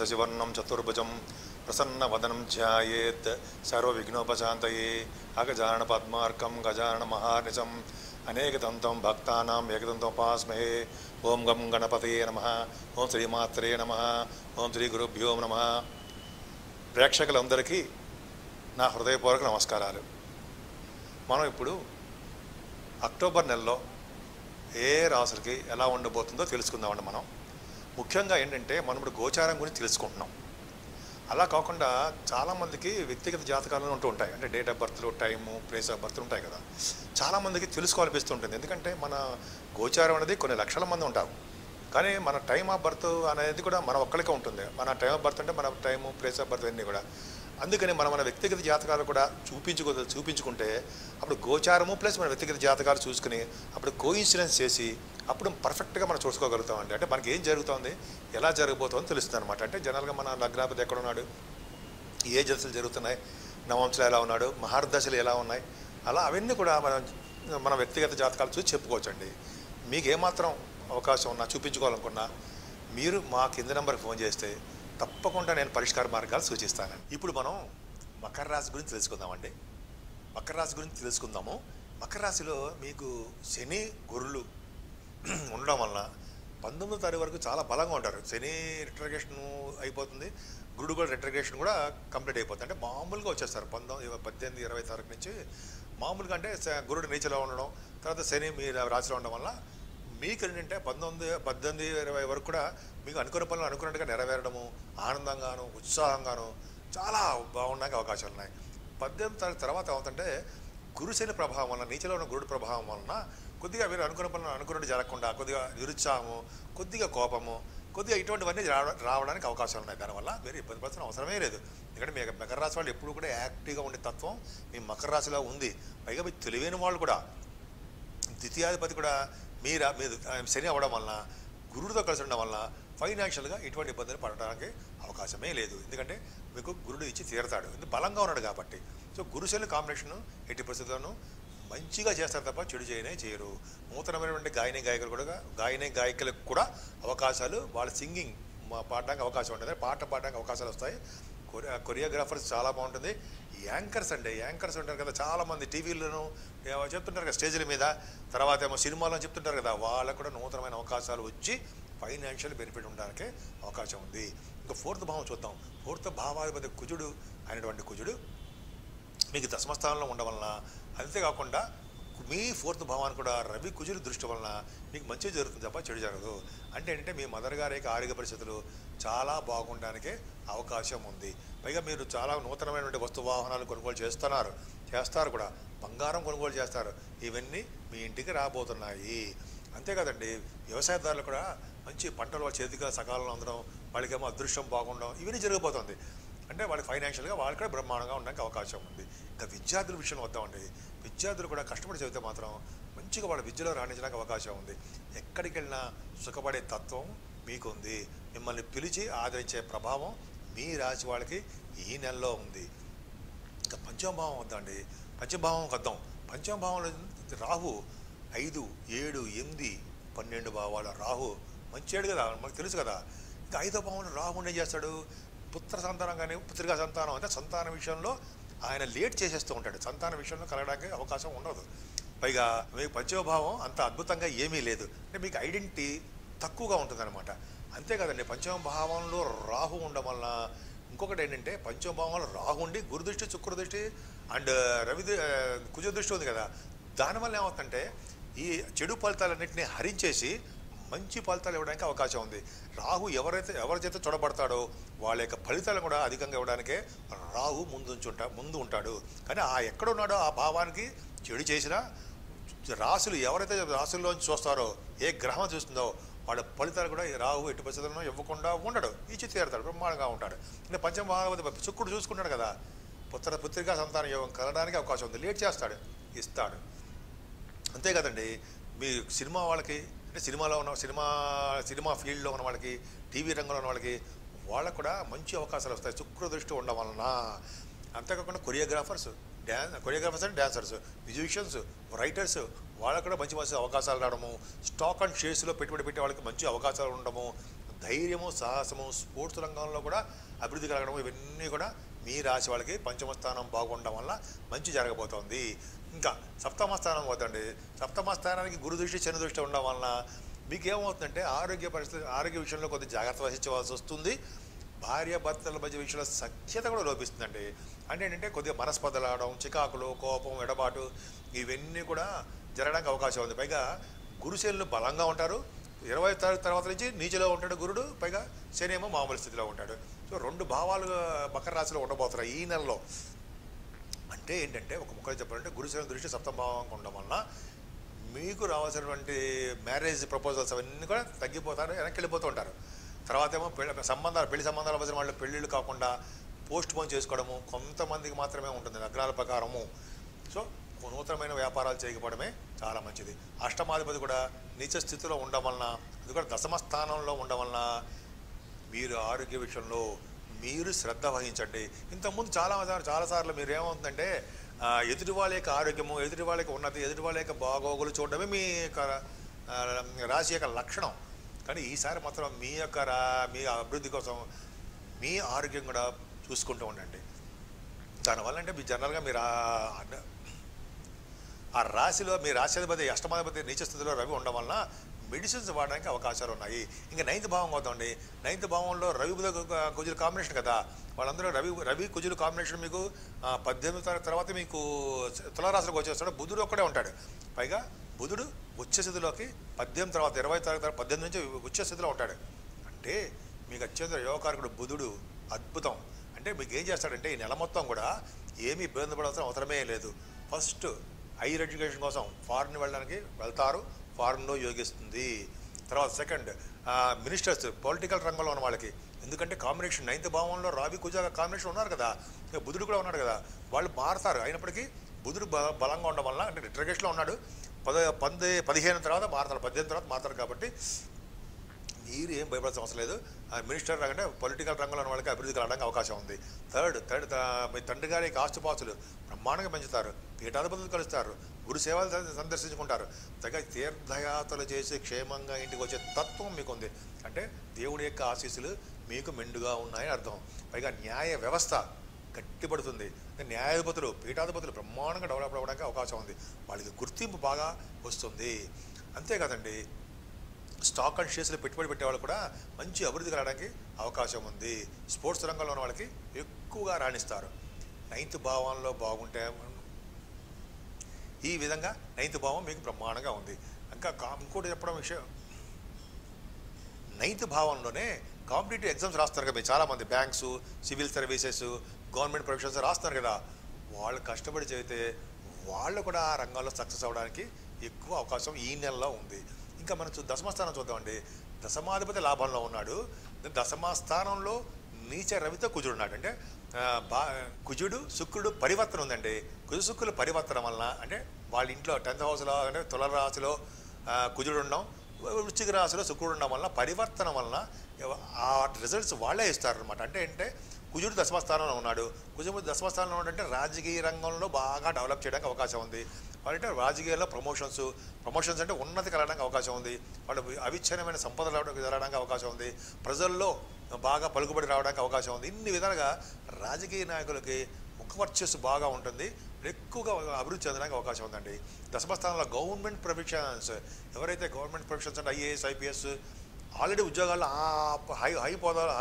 శశివర్ణం చతుర్భుజం ప్రసన్నవదనం ధ్యాయేత్ సర్వవిఘ్నోపశాంతయే అగజానన పద్మార్కం గజానన మహానిశం అనేకదంతం భక్తానాం ఏకదంతోపాస్మహే ఓం గం గణపతయే నమ ఓం శ్రీమాత్రే నమ ఓం శ్రీ గురుభ్యో నమ ప్రేక్షకులందరికీ నా హృదయపూర్వక నమస్కారాలు మనం ఇప్పుడు అక్టోబర్ నెలలో ఏ రాసులకి ఎలా ఉండబోతుందో తెలుసుకుందామండి మనం ముఖ్యంగా ఏంటంటే మనం ఇప్పుడు గోచారం గురించి తెలుసుకుంటున్నాం అలా కాకుండా చాలామందికి వ్యక్తిగత జాతకాలు ఉంటూ ఉంటాయి అంటే డేట్ ఆఫ్ బర్త్లు టైము ప్లేస్ ఆఫ్ బర్త్ ఉంటాయి కదా చాలామందికి తెలుసుకోవాలనిపిస్తుంటుంది ఎందుకంటే మన గోచారం అనేది కొన్ని లక్షల మంది ఉంటారు కానీ మన టైం ఆఫ్ బర్త్ అనేది కూడా మన ఒక్కరికే ఉంటుంది మన టైం ఆఫ్ బర్త్ అంటే మన టైము ప్లేస్ ఆఫ్ బర్త్ అన్నీ కూడా అందుకని మనం మన వ్యక్తిగత జాతకాలు కూడా చూపించుకో చూపించుకుంటే అప్పుడు గోచారము ప్లస్ మన వ్యక్తిగత జాతకాలు చూసుకుని అప్పుడు కోయిన్సిడెన్స్ చేసి అప్పుడు పర్ఫెక్ట్గా మనం చూసుకోగలుగుతామండి అంటే మనకి ఏం జరుగుతోంది ఎలా జరగబోతోంది తెలుస్తుంది అనమాట అంటే జనరల్గా మన లగ్నాపతి ఎక్కడ ఉన్నాడు ఏ జలసలు జరుగుతున్నాయి నవంశలు ఎలా ఉన్నాడు మహార్దశలు ఎలా ఉన్నాయి అలా అవన్నీ కూడా మనం మన వ్యక్తిగత జాతకాలు చూసి చెప్పుకోవచ్చండి మీకు ఏమాత్రం అవకాశం ఉన్నా చూపించుకోవాలనుకున్నా మీరు మా కింద నెంబర్కి ఫోన్ చేస్తే తప్పకుండా నేను పరిష్కార మార్గాలు సూచిస్తానండి ఇప్పుడు మనం మకర రాశి గురించి తెలుసుకుందామండి మకర రాశి గురించి తెలుసుకుందాము మకర రాశిలో మీకు శని గురులు ఉండడం వలన పంతొమ్మిదో తారీఖు వరకు చాలా బలంగా ఉంటారు శని రిట్రగేషన్ అయిపోతుంది గురుడు కూడా రిట్రగేషన్ కూడా కంప్లీట్ అయిపోతుంది అంటే మామూలుగా వచ్చేస్తారు పంతొమ్మిది పద్దెనిమిది ఇరవై తారీఖు నుంచి మామూలుగా అంటే స- గురుడు నీచలో ఉండడం తర్వాత శని మీ రాశిలో ఉండడం వల్ల మీకు ఏంటంటే పంతొమ్మిది పద్దెనిమిది ఇరవై వరకు కూడా మీకు అనుకున్న పనులు అనుకున్నట్టుగా నెరవేరడము ఆనందంగాను ఉత్సాహంగాను చాలా బాగుండడానికి అవకాశాలు ఉన్నాయి పద్దెనిమిది తారీఖు తర్వాత ఏమవుతుంటే గురుశని ప్రభావం వలన నీచలో ఉన్న గురుడు ప్రభావం వలన కొద్దిగా మీరు అనుకున్న పనులు అనుకున్నట్టు జరగకుండా కొద్దిగా నిరుత్సాహము కొద్దిగా కోపము కొద్దిగా ఇటువంటివన్నీ రావ- రావడానికి అవకాశాలు ఉన్నాయి దానివల్ల మీరు ఇబ్బంది పడాల్సిన అవసరమే లేదు ఎందుకంటే మీ మకర రాశి వాళ్ళు ఎప్పుడు కూడా యాక్టివ్గా ఉండే తత్వం మీ మకర రాశిలో ఉంది పైగా మీరు తెలివైన వాళ్ళు కూడా ద్వితీయాధిపతి కూడా మీర మీరు ఆయన శని అవ్వడం వలన గురుడితో కలిసి ఉండడం వలన ఫైనాన్షియల్గా ఎటువంటి ఇబ్బందులు పడడానికి అవకాశమే లేదు ఎందుకంటే మీకు గురుడు ఇచ్చి తీరతాడు ఎందుకు బలంగా ఉన్నాడు కాబట్టి సో గురుశని కాంబినేషన్ ఎట్టి పరిస్థితుల్లోనూ మంచిగా చేస్తారు తప్ప చెడు చేయనే చేయరు నూతనమైనటువంటి గాయని గాయకులు కూడా గాయని గాయకులకు కూడా అవకాశాలు వాళ్ళ సింగింగ్ పాడడానికి అవకాశం ఉంటుంది పాట పాడడానికి అవకాశాలు వస్తాయి కొరియా కొరియోగ్రాఫర్స్ చాలా బాగుంటుంది యాంకర్స్ అండి యాంకర్స్ ఉంటారు కదా చాలామంది టీవీలను చెప్తుంటారు కదా స్టేజ్ల మీద తర్వాత ఏమో సినిమాలో చెప్తుంటారు కదా వాళ్ళకు కూడా నూతనమైన అవకాశాలు వచ్చి ఫైనాన్షియల్ బెనిఫిట్ ఉండడానికి అవకాశం ఉంది ఇంకా ఫోర్త్ భావం చూద్దాం ఫోర్త్ భావాధిపతి కుజుడు అయినటువంటి కుజుడు మీకు దశమస్థానంలో ఉండడం వలన అంతేకాకుండా మీ ఫోర్త్ భావాన్ని కూడా రవి కుజుడు దృష్టి వలన మీకు మంచి జరుగుతుంది తప్ప చెడు జరగదు అంటే ఏంటంటే మీ మదర్ గారి యొక్క ఆరోగ్య పరిస్థితులు చాలా బాగుండడానికే అవకాశం ఉంది పైగా మీరు చాలా నూతనమైనటువంటి వస్తు వాహనాలు కొనుగోలు చేస్తున్నారు చేస్తారు కూడా బంగారం కొనుగోలు చేస్తారు ఇవన్నీ మీ ఇంటికి రాబోతున్నాయి అంతే కదండి వ్యవసాయదారులు కూడా మంచి పంటలు వాళ్ళ చేతిగా సకాలంలో అందడం వాళ్ళకేమో అదృష్టం బాగుండడం ఇవన్నీ జరిగిపోతుంది అంటే వాళ్ళకి ఫైనాన్షియల్గా వాళ్ళకి కూడా బ్రహ్మాండంగా ఉండడానికి అవకాశం ఉంది ఇంకా విద్యార్థుల విషయం వద్దామండి విద్యార్థులు కూడా కష్టపడి చదివితే మాత్రం మంచిగా వాళ్ళ విద్యలో రాణించడానికి అవకాశం ఉంది ఎక్కడికి వెళ్ళినా సుఖపడే తత్వం మీకుంది మిమ్మల్ని పిలిచి ఆదరించే ప్రభావం మీ రాశి వాళ్ళకి ఈ నెలలో ఉంది ఇంకా పంచమభావం వద్దండి పంచమభావం వద్దాం పంచమభావంలో రాహు ఐదు ఏడు ఎనిమిది పన్నెండు భావాల రాహు మంచివాడు కదా మనకు తెలుసు కదా ఇంకా ఐదో భావంలో రాహు ఏం చేస్తాడు పుత్ర సంతానం కానీ పుత్రికా సంతానం అంటే సంతాన విషయంలో ఆయన లేట్ చేసేస్తూ ఉంటాడు సంతాన విషయంలో కలగడానికి అవకాశం ఉండదు పైగా మీకు పంచమభావం అంత అద్భుతంగా ఏమీ లేదు అంటే మీకు ఐడెంటిటీ తక్కువగా ఉంటుందన్నమాట అంతే కదండి పంచమ భావంలో రాహు ఉండడం వలన ఇంకొకటి ఏంటంటే పంచమ భావంలో రాహు ఉండి గురు దృష్టి శుక్ర దృష్టి అండ్ రవి ద- ఆ, కుజ దృష్టి ఉంది కదా దానివల్ల ఏమవుతుందంటే ఈ చెడు ఫలితాలన్నింటినీ హరించేసి మంచి ఫలితాలు ఇవ్వడానికి అవకాశం ఉంది రాహు ఎవరైతే ఎవరి చేత చూడబడతాడో వాళ్ళ యొక్క ఫలితాలు కూడా అధికంగా ఇవ్వడానికే రాహు ముందు ఉంచుంటా ముందు ఉంటాడు కానీ ఆ ఎక్కడ ఉన్నాడో ఆ భావానికి చెడు చేసినా రాసులు ఎవరైతే రాసుల్లోంచి చూస్తారో ఏ గ్రహం చూస్తుందో వాళ్ళ ఫలితాలు కూడా ఈ రాహు ఎట్టి పరిస్థితులను ఇవ్వకుండా ఉండడు ఇచ్చి తీరుతాడు బ్రహ్మాండంగా ఉంటాడు ఇంకా పంచమ భాగవతి శుక్రుడు చూసుకుంటాడు కదా పుత్ర పుత్రికా సంతాన యోగం కలగడానికి అవకాశం ఉంది లేట్ చేస్తాడు ఇస్తాడు అంతే కదండి మీ సినిమా వాళ్ళకి అంటే సినిమాలో ఉన్న సినిమా సినిమా ఫీల్డ్లో ఉన్న వాళ్ళకి టీవీ రంగంలో ఉన్న వాళ్ళకి వాళ్ళకు కూడా మంచి అవకాశాలు వస్తాయి శుక్ర దృష్టి ఉండడం వలన అంతేకాకుండా choreographers dance choreographers and dancers musicians writers వాళ్ళకు కూడా మంచి మంచి అవకాశాలు రావడము స్టాక్ అండ్ షేర్స్లో పెట్టుబడి పెట్టే వాళ్ళకి మంచి అవకాశాలు ఉండడము ధైర్యము సాహసము స్పోర్ట్స్ రంగంలో కూడా అభివృద్ధి కలగడం ఇవన్నీ కూడా మీ రాశి వాళ్ళకి పంచమ స్థానం బాగుండడం వల్ల మంచి జరగబోతోంది ఇంకా సప్తమ స్థానం పోతండి సప్తమ స్థానానికి గురు దృష్టి శని దృష్టి ఉండడం వలన మీకు ఏమవుతుందంటే ఆరోగ్య పరిస్థితి ఆరోగ్య విషయంలో కొద్ది జాగ్రత్త వహించవలసి వస్తుంది భార్య భర్తల మధ్య విషయంలో సఖ్యత కూడా లోపిస్తుందండి అంటే ఏంటంటే కొద్దిగా మనస్పర్ధలు ఆడడం చికాకులు కోపం ఎడబాటు ఇవన్నీ కూడా జరగడానికి అవకాశం ఉంది పైగా గురుశనులు బలంగా ఉంటారు ఇరవై తారీఖు తర్వాత నుంచి నీచలో ఉంటాడు గురుడు పైగా శని ఏమో మామూలు స్థితిలో ఉంటాడు సో రెండు భావాలు మకర రాశిలో ఉండబోతున్నాయి ఈ నెలలో అంటే ఏంటంటే ఒక ముక్కలు చెప్పాలంటే గురుశని దృష్టి సప్తభావంగా ఉండడం వలన మీకు రావాల్సినటువంటి మ్యారేజ్ ప్రపోజల్స్ అవన్నీ కూడా తగ్గిపోతారు వెనక్కి వెళ్ళిపోతూ ఉంటారు తర్వాత ఏమో పెళ్లి సంబంధాలు పెళ్లి సంబంధాలు వచ్చిన వాళ్ళు పెళ్ళిళ్ళు కాకుండా పోస్ట్ పోన్ చేసుకోవడము కొంతమందికి మాత్రమే ఉంటుంది నగరాల ప్రకారము సో నూతనమైన వ్యాపారాలు చేయకపోవడమే చాలా మంచిది అష్టమాధిపతి కూడా నీచ స్థితిలో ఉండడం వలన అది కూడా దశమ స్థానంలో ఉండడం వలన మీరు ఆరోగ్య విషయంలో మీరు శ్రద్ధ వహించండి ఇంతకుముందు చాలా చాలాసార్లు మీరు ఏమవుతుందంటే ఆ, ఎదుటి వాళ్ళ యొక్క ఆరోగ్యము ఎదుటి వాళ్ళ యొక్క ఉన్నతి ఎదుటి వాళ్ళ యొక్క బాగోగులు చూడడమే మీ యొక్క ఆ, రాశి యొక్క లక్షణం కానీ ఈసారి మాత్రం మీ యొక్క రా మీ అభివృద్ధి కోసం మీ ఆరోగ్యం కూడా చూసుకుంటూ ఉండండి దానివల్ల అంటే మీ జనరల్గా మీరు ఆ- ఆ రాశిలో మీ రాశ్యాధిపతి అష్టమాధిపతి నీచ స్థితిలో రవి ఉండడం వలన మెడిసిన్స్ వాడడానికి అవకాశాలు ఉన్నాయి ఇంకా నైన్త్ భావం అవుతుంది నైన్త్ భావంలో రవి బుధ కు- కుజుల కాంబినేషన్ కదా వాళ్ళందరూ రవి రవి కుజుల కాంబినేషన్ మీకు ఆ, పద్దెనిమిది తారీఖు తర్వాత మీకు తులారాశిలోకి వచ్చేస్తాడు బుధుడు ఒక్కడే ఉంటాడు పైగా బుధుడు ఉచ్చ స్థితిలోకి పద్దెనిమిది తర్వాత ఇరవై తారీఖు తర్వాత పద్దెనిమిది నుంచి ఉచ్చ స్థితిలో ఉంటాడు అంటే మీకు అత్యంత యోగకారకుడు బుధుడు అద్భుతం అంటే మీకు ఏం చేస్తాడంటే ఈ నెల మొత్తం కూడా ఏమీ ఇబ్బంది పడాల్సిన అవసరమే లేదు ఫస్ట్ హైయర్ ఎడ్యుకేషన్ కోసం ఫారిన్ వెళ్ళడానికి వెళ్తారు ఫారిన్లో యోగిస్తుంది తర్వాత సెకండ్ మినిస్టర్స్ పొలిటికల్ రంగంలో ఉన్న వాళ్ళకి ఎందుకంటే కాంబినేషన్ నైన్త్ భావంలో రావి కుజ కాంబినేషన్ ఉన్నారు కదా ఇక బుధుడు కూడా ఉన్నాడు కదా వాళ్ళు మారుతారు అయినప్పటికీ బుధుడు బ- బలంగా ఉండడం వల్ల అంటే రిట్రగేషన్లో ఉన్నాడు పద పంది పదిహేను తర్వాత మారుతారు పద్దెనిమిది తర్వాత మారుతారు కాబట్టి మీరు ఏం భయపడాల్సిన అవసరం లేదు ఆ మినిస్టర్ అంటే పొలిటికల్ రంగంలో ఉన్న వాళ్ళకి అభివృద్ధి కలగడానికి అవకాశం ఉంది థర్డ్ థర్డ్ త- మీ తండ్రి గారి యొక్క ఆస్తుపాస్తులు బ్రహ్మాండంగా పెంచుతారు పీఠాధిపతులు కలుస్తారు గురు సేవలు సం- సందర్శించుకుంటారు తగ్గ తీర్థయాత్రలు చేసి క్షేమంగా ఇంటికి వచ్చే తత్వం మీకు ఉంది అంటే దేవుడి యొక్క ఆశీస్సులు మీకు మెండుగా ఉన్నాయని అర్థం పైగా న్యాయ వ్యవస్థ గట్టిపడుతుంది అంటే న్యాయాధిపతులు పీఠాధిపతులు బ్రహ్మాండంగా డెవలప్ అవ్వడానికి అవకాశం ఉంది వాళ్ళకి గుర్తింపు బాగా వస్తుంది అంతేకాదండి స్టాక్ అండ్ షేర్స్లో పెట్టుబడి పెట్టే వాళ్ళు కూడా మంచి అభివృద్ధి కలగడానికి అవకాశం ఉంది స్పోర్ట్స్ రంగంలో ఉన్న వాళ్ళకి ఎక్కువగా రాణిస్తారు నైన్త్ భావంలో బాగుంటే ఈ విధంగా నైన్త్ భావం మీకు బ్రహ్మాండంగా ఉంది ఇంకా కా- ఇంకోటి చెప్పడం విషయం నైన్త్ భావంలోనే కాంపిటేటివ్ ఎగ్జామ్స్ రాస్తారు కదా మీరు చాలామంది banks civil services government professions రాస్తున్నారు కదా వాళ్ళు కష్టపడి చదివితే వాళ్ళు కూడా ఆ రంగంలో సక్సెస్ అవ్వడానికి ఎక్కువ అవకాశం ఈ నెలలో ఉంది ఇంకా మనం చూ దశమస్థానం చూద్దామండి దశమాధిపతి లాభంలో ఉన్నాడు దశమ స్థానంలో నీచ రవితో కుజుడు ఉన్నాడు అంటే ఆ, బా కుజుడు శుక్రుడు పరివర్తన ఉందండి కుజు శుక్రుడు పరివర్తన వలన అంటే వాళ్ళ ఇంట్లో టెన్త్ హౌస్లో అంటే తుల రాశిలో ఆ, కుజుడు ఉండడం వృశ్చిక రాశిలో శుక్రుడు ఉండడం వలన పరివర్తన వలన ఎవ- ఆ రిజల్ట్స్ వాళ్ళే ఇస్తారనమాట అంటే ఏంటంటే కుజుడు దశమస్థానంలో ఉన్నాడు కుజుడు దశమస్థానంలో ఉన్నాడంటే రాజకీయ రంగంలో బాగా డెవలప్ చేయడానికి అవకాశం ఉంది వాళ్ళంటే రాజకీయాల్లో ప్రమోషన్స్ ప్రమోషన్స్ అంటే ఉన్నతి కలగడానికి అవకాశం ఉంది వాళ్ళు అవిచ్ఛిన్నమైన సంపద రావడానికి జరగడానికి అవకాశం ఉంది ప్రజల్లో బాగా పలుకుబడి రావడానికి అవకాశం ఉంది ఇన్ని విధాలుగా రాజకీయ నాయకులకి ముఖ వర్చస్సు బాగా ఉంటుంది ఎక్కువగా అభివృద్ధి చెందడానికి అవకాశం ఉందండి దశమస్థానంలో గవర్నమెంట్ ప్రొఫెషన్స్ ఎవరైతే గవర్నమెంట్ ప్రొఫెషన్స్ అంటే ఐఏఎస్ ఐపీఎస్ ఆల్రెడీ ఉద్యోగాల్లో ఆ హై హై పోదాలు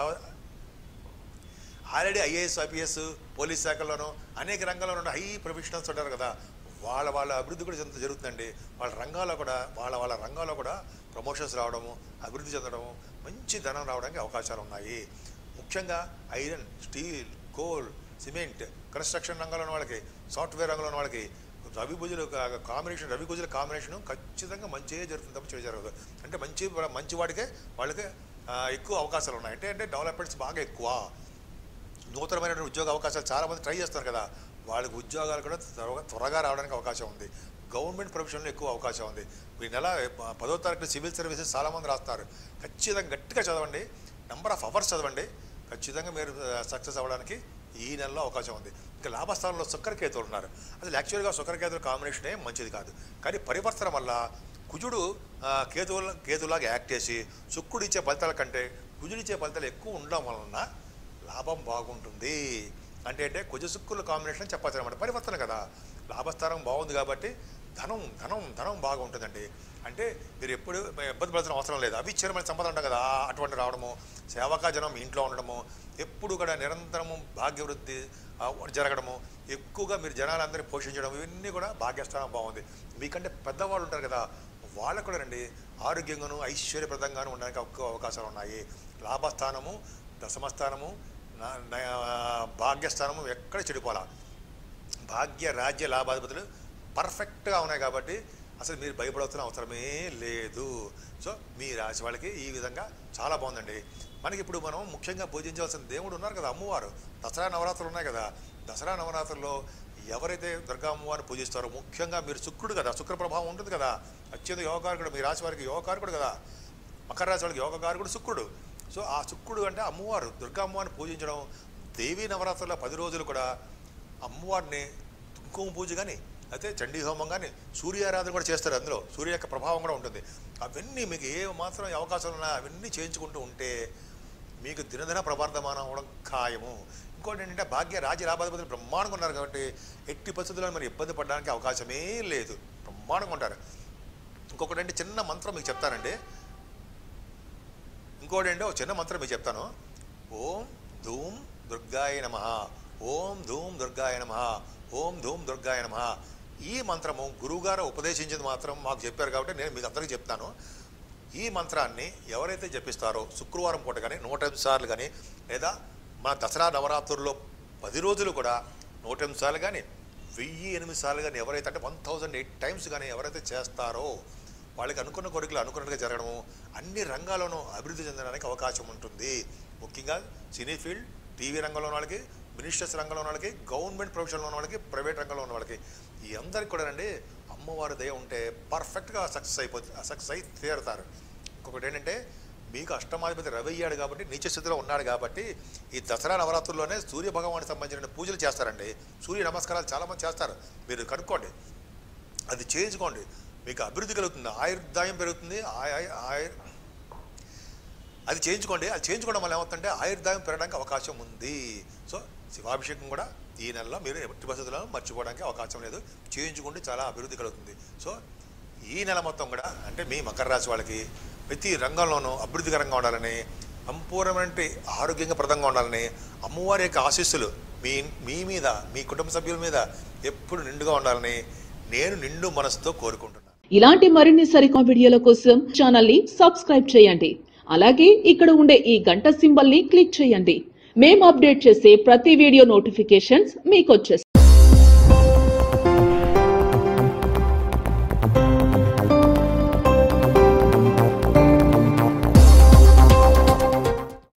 ఆల్రెడీ ఐఏఎస్ ఐపీఎస్ పోలీస్ శాఖల్లోనూ అనేక రంగాల్లో ఉన్న హై ప్రొఫెషనల్స్ ఉంటారు కదా వాళ్ళ వాళ్ళ అభివృద్ధి కూడా చెంద జరుగుతుందండి వాళ్ళ రంగాల్లో కూడా వాళ్ళ వాళ్ళ రంగాల్లో కూడా ప్రమోషన్స్ రావడము అభివృద్ధి చెందడము మంచి ధనం రావడానికి అవకాశాలు ఉన్నాయి ముఖ్యంగా iron steel coal cement construction రంగంలో ఉన్న వాళ్ళకి సాఫ్ట్వేర్ రంగంలో ఉన్న వాళ్ళకి రవి భుజులు కాంబినేషన్ రవి భుజుల కాంబినేషన్ ఖచ్చితంగా మంచిగా జరుగుతుంది తప్ప చెడు జరగదు అంటే మంచి మంచి వాడికే వాళ్ళకి ఆ, ఎక్కువ అవకాశాలు ఉన్నాయి అంటే అంటే డెవలప్మెంట్స్ బాగా ఎక్కువ నూతనమైన ఉద్యోగ అవకాశాలు చాలామంది ట్రై చేస్తారు కదా వాళ్ళకి ఉద్యోగాలు కూడా త్వరగా త్వరగా రావడానికి అవకాశం ఉంది గవర్నమెంట్ ప్రొఫెషన్లో ఎక్కువ అవకాశం ఉంది ఈ నెల ప- పదో తారీఖు సివిల్ సర్వీసెస్ చాలామంది రాస్తారు ఖచ్చితంగా గట్టిగా చదవండి నెంబర్ ఆఫ్ అవర్స్ చదవండి ఖచ్చితంగా మీరు సక్సెస్ అవ్వడానికి ఈ నెలలో అవకాశం ఉంది ఇంకా లాభస్థానంలో శుక్రకేతువులు ఉన్నారు అసలు యాక్చువల్గా శుక్రకేతుల కాంబినేషనే మంచిది కాదు కానీ పరివర్తన వల్ల కుజుడు ఆ, కేతువుల కేతులాగా యాక్ట్ చేసి శుక్రుడు ఇచ్చే ఫలితాల కంటే కుజుడిచ్చే ఫలితాలు ఎక్కువ ఉండడం వలన లాభం బాగుంటుంది అంటే అంటే కుజసుక్కుల కాంబినేషన్ చెప్పచ్చు అనమాట పరివర్తన కదా లాభస్థానం బాగుంది కాబట్టి ధనం ధనం ధనం బాగా ఉంటుందండి అంటే మీరు ఎప్పుడు ఇబ్బంది పడాల్సిన అవసరం లేదు అవిచ్ఛిన్నమైన సంపద ఉంటుంది కదా అటువంటి రావడము సేవకా జనం మీ ఇంట్లో ఉండడము ఎప్పుడు కూడా నిరంతరము భాగ్యవృద్ధి ఆ, జరగడము ఎక్కువగా మీరు జనాలందరినీ పోషించడం ఇవన్నీ కూడా భాగ్యస్థానం బాగుంది మీకంటే పెద్దవాళ్ళు ఉంటారు కదా వాళ్ళకు కూడా రండి ఆరోగ్యంగాను ఐశ్వర్యప్రదంగాను ఉండడానికి ఎక్కువ అవకాశాలు ఉన్నాయి లాభస్థానము దశమస్థానము నా- నా- భాగ్యస్థానము ఎక్కడ చెడిపోలా భాగ్య రాజ్య లాభాధిపతులు పర్ఫెక్ట్గా ఉన్నాయి కాబట్టి అసలు మీరు భయపడాల్సిన అవసరమే లేదు సో మీ రాశి వాళ్ళకి ఈ విధంగా చాలా బాగుందండి మనకి ఇప్పుడు మనం ముఖ్యంగా పూజించాల్సిన దేవుడు ఉన్నారు కదా అమ్మవారు దసరా నవరాత్రులు ఉన్నాయి కదా దసరా నవరాత్రుల్లో ఎవరైతే దుర్గా అమ్మవారిని పూజిస్తారో ముఖ్యంగా మీరు శుక్రుడు కదా శుక్ర ప్రభావం ఉంటుంది కదా అత్యంత యోగకారకుడు మీ రాశి వారికి యోగకారకుడు కదా మకర రాశి వాళ్ళకి యోగకారకుడు శుక్రుడు సో ఆ శుక్రుడు అంటే అమ్మవారు దుర్గా అమ్మవారిని పూజించడం దేవీ నవరాత్రుల పది రోజులు కూడా అమ్మవారిని కుంకుమ పూజ కానీ అయితే చండీ హోమం కానీ సూర్యారాధన కూడా చేస్తారు అందులో సూర్య యొక్క ప్రభావం కూడా ఉంటుంది అవన్నీ మీకు ఏ మాత్రం అవకాశాలు ఉన్నా అవన్నీ చేయించుకుంటూ ఉంటే మీకు దినదిన ప్రవర్ధమానం అవ్వడం ఖాయము ఇంకోటి ఏంటంటే భాగ్య రాజ్య లాభాధిపతులు బ్రహ్మాండంగా ఉన్నారు కాబట్టి ఎట్టి పరిస్థితుల్లో మరి ఇబ్బంది పడడానికి అవకాశమే లేదు బ్రహ్మాండంగా ఉంటారు ఇంకొకటి అంటే చిన్న మంత్రం మీకు చెప్తానండి ఇంకోటి ఏంటో చిన్న మంత్రం మీకు చెప్తాను ఓం ధూమ్ దుర్గాయ నమ ఓం ధూమ్ దుర్గాయ నమ ఓం ధూమ్ దుర్గాయ నమ ఈ మంత్రము గురువుగారు ఉపదేశించింది మాత్రం మాకు చెప్పారు కాబట్టి నేను మీకు అందరికీ చెప్తాను ఈ మంత్రాన్ని ఎవరైతే జపిస్తారో శుక్రవారం పూట కానీ నూట ఎనిమిది సార్లు కానీ లేదా మన దసరా నవరాత్రుల్లో పది రోజులు కూడా నూట ఎనిమిది సార్లు కానీ వెయ్యి ఎనిమిది సార్లు కానీ ఎవరైతే అంటే వన్ థౌజండ్ ఎయిట్ టైమ్స్ కానీ ఎవరైతే చేస్తారో వాళ్ళకి అనుకున్న కోరికలు అనుకున్నట్టుగా జరగడము అన్ని రంగాల్లోనూ అభివృద్ధి చెందడానికి అవకాశం ఉంటుంది ముఖ్యంగా సినీ ఫీల్డ్ టీవీ రంగంలో ఉన్న వాళ్ళకి మినిస్టర్స్ రంగంలో ఉన్న వాళ్ళకి గవర్నమెంట్ ప్రొఫెషన్లో ఉన్న వాళ్ళకి ప్రైవేట్ రంగంలో ఉన్న వాళ్ళకి ఈ అందరికి కూడా అండి అమ్మవారి దయ ఉంటే పర్ఫెక్ట్గా సక్సెస్ అయిపోతుంది సక్సెస్ అయి తీరుతారు ఇంకొకటి ఏంటంటే మీకు అష్టమాధిపతి రవి అయ్యాడు కాబట్టి నీచ స్థితిలో ఉన్నాడు కాబట్టి ఈ దసరా నవరాత్రుల్లోనే సూర్య భగవానికి సంబంధించిన పూజలు చేస్తారండి సూర్య నమస్కారాలు చాలామంది చేస్తారు మీరు కనుక్కోండి అది చేయించుకోండి మీకు అభివృద్ధి కలుగుతుంది ఆయుర్దాయం పెరుగుతుంది ఆయ ఆయుర్ అది చేయించుకోండి అది చేయించుకోవడం వల్ల ఏమవుతుందంటే ఆయుర్దాయం పెరగడానికి అవకాశం ఉంది సో శివాభిషేకం కూడా ఈ నెలలో మీరు ఎట్టి పరిస్థితుల్లో మర్చిపోవడానికి అవకాశం లేదు చేయించుకుంటే చాలా అభివృద్ధి కలుగుతుంది సో ఈ నెల మొత్తం కూడా అంటే మీ మకర రాశి వాళ్ళకి ప్రతి రంగంలోనూ అభివృద్ధికరంగా ఉండాలని సంపూర్ణమైన ఆరోగ్యంగా ప్రదంగా ఉండాలని అమ్మవారి యొక్క ఆశీస్సులు మీ మీ మీద మీ కుటుంబ సభ్యుల మీద ఎప్పుడు నిండుగా ఉండాలని నేను నిండు మనసుతో కోరుకుంటున్నాను ఇలాంటి మరిన్ని సరికొత్త వీడియోల కోసం ఛానల్ ని సబ్స్క్రైబ్ చేయండి అలాగే ఇక్కడ ఉండే ఈ గంట సింబల్ ని క్లిక్ చేయండి మేము అప్డేట్ చేసే ప్రతి వీడియో నోటిఫికేషన్స్ మీకు వచ్చేస్తాయి